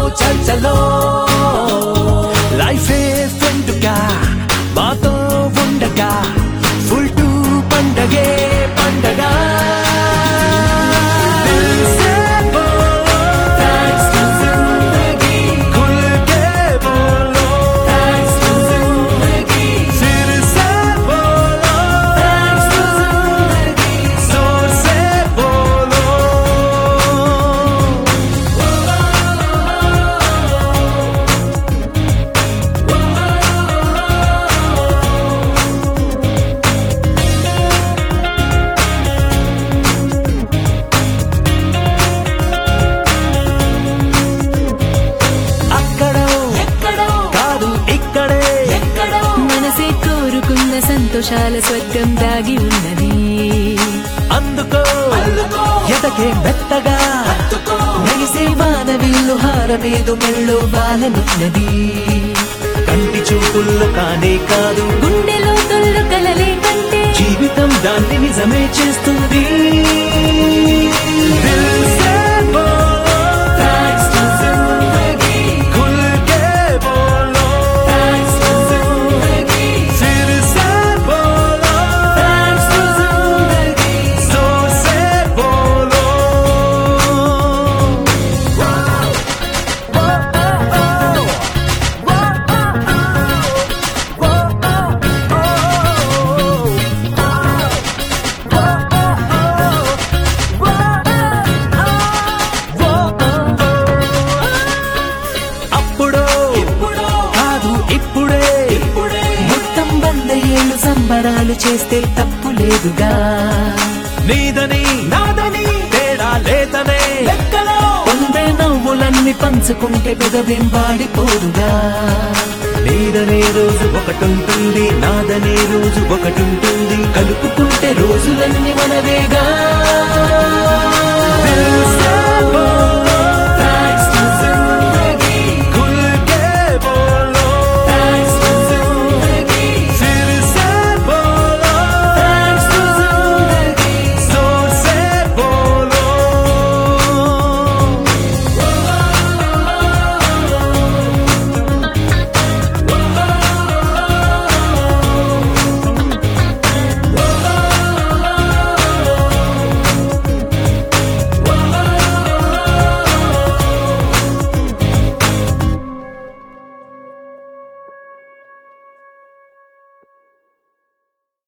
చర్చలో లైఫే ఫ్రెండ్గా మాతో ఉండగా ఫుల్ టు పండగే పండగ దిల్ సే బోలో, thanks to జిందగీ. खुल के बोलो, thanks to జిందగీ. फिर से बोलो, thanks to జిందగీ. जोर से बोलो అక్కడో ఎక్కడో కాదు ఇక్కడే ఎక్కడో మనసే కోరుకున్న సంతోషాల స్వర్గం దాగి ఉన్నది అందుకో అందుకో. ఎదకే మెత్తగా హత్తుకో. మెరిసే వానవిల్లు హారమేదు మెళ్ళు బాలనున్నది కంటి చూపుల్లో కానే కాదు గుండెలో తొల్లు కలలే కంటే జీవితం దాన్ని నిజమే చేస్తుంది దిల్ సే బోలో, thanks to జిందగీ. खुल के बोलो, thanks to జిందగీ. फिर से बोलो, thanks to జిందగీ. जोर से बोलो అప్పుడో ఇప్పుడో కాదు ఇప్పుడే ఇప్పుడే మొత్తం వంద ఏళ్ళు సంబరాలు చేస్తే తప్పు లేదుగా నీదని నాదని తేడా లేదనే లెక్కలో పొందే నవ్వులన్నీ పంచుకుంటే పెదవేం వాడిపోదుగా నీదనే రోజు ఒకటుంటుంది నాదనే రోజు ఒకటుంటుంది కలుపుకుంటే రోజులన్నీ మనవేగా